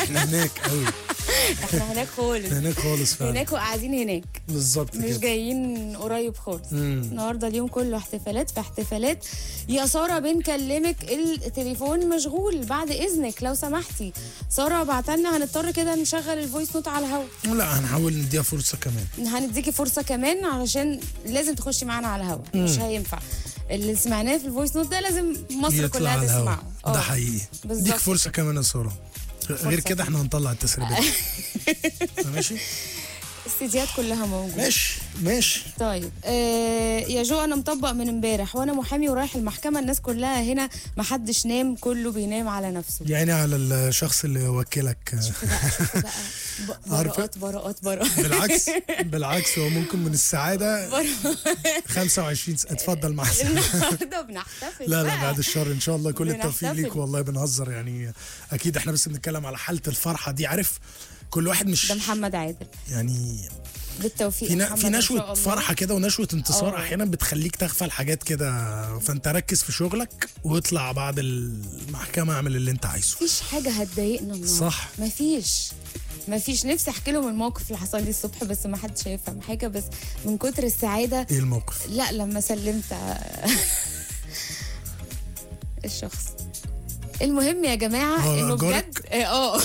احنا هناك قوي احنا هناك خالص هناك خالص فعلا هناك وقاعدين هناك بالظبط مش كده جايين قريب خالص مم. النهارده اليوم كله احتفالات في احتفالات يا ساره بنكلمك التليفون مشغول بعد اذنك لو سمحتي ساره بعتلنا هنضطر كده نشغل الفويس نوت على الهوا لا هنحاول نديها فرصه كمان هنديكي فرصه كمان علشان لازم تخشي معانا على الهوا مش هينفع اللي سمعناه في الفويس نوت ده لازم مصر يطلع كلها على الهوا تسمعه ده آه. حقيقي بالظبط. ديك فرصه كمان يا ساره غير كده احنا هنطلع التسريبات ماشي السيديات كلها موجوده ماشي ماشي طيب آه يا جو انا مطبق من امبارح وانا محامي ورايح المحكمه الناس كلها هنا محدش نام كله بينام على نفسه يعني على الشخص اللي وكلك بقى ب- عارفة؟ براءات براءات براءات بالعكس بالعكس هو ممكن من السعاده 25 سنة. اتفضل مع السلامه النهارده بنحتفل لا لا بقى. بعد الشر ان شاء الله كل التوفيق بنحتفل. ليك والله بنهزر يعني اكيد احنا بس بنتكلم على حاله الفرحه دي عارف كل واحد مش ده محمد عادل يعني بالتوفيق في نا- محمد في إن شاء نشوه الله. فرحه كده ونشوه انتصار آه. احيانا بتخليك تغفل حاجات كده فانت ركز في شغلك واطلع بعد المحكمه اعمل اللي انت عايزه مفيش حاجه هتضايقنا النهارده صح. مفيش مفيش نفسي احكي لهم الموقف اللي حصل لي الصبح بس ما حدش هيفهم حاجه بس من كتر السعاده ايه الموقف لا لما سلمت الشخص المهم يا جماعه هو انه جارك؟ بجد اه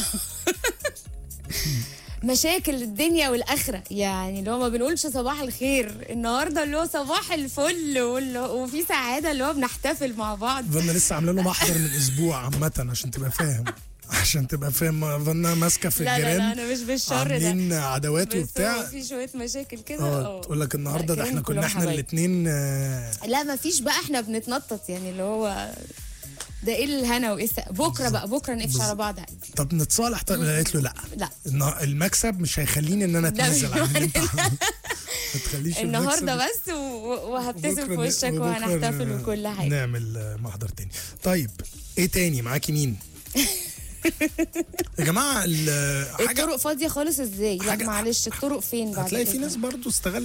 مشاكل الدنيا والاخره يعني اللي هو ما بنقولش صباح الخير النهارده اللي هو صباح الفل واللي هو- وفي سعاده اللي هو بنحتفل مع بعض فانا لسه عامله له محضر من اسبوع عامه عشان تبقى فاهم عشان تبقى فاهم فانا ماسكه في لا لا لا الجيران انا مش بالشر ده عاملين عداوات بس هو وبتاع في شويه مشاكل كده اه تقول لك النهارده ده لا، احنا كلهم كنا احنا حبايب. الاثنين لا ما فيش بقى احنا بنتنطط يعني اللي هو ده ايه الهنا وايه الس- بكره بقى بكره نقفش على بعض عادي طب نتصالح طب قالت له لا لا النا- المكسب مش هيخليني ان انا ده اتنازل مش عن اللي انت ما تخليش النهارده المكسب- بس و- وهبتسم في بكرة ن- وشك وبكرة وهنحتفل ن- وكل حاجه نعمل آه، محضر تاني طيب ايه تاني معاكي مين يا جماعه ال- حاجه الطرق فاضيه خالص ازاي لا حاجة- معلش الطرق فين بعد هتلاقي في كده؟ ناس برضو استغل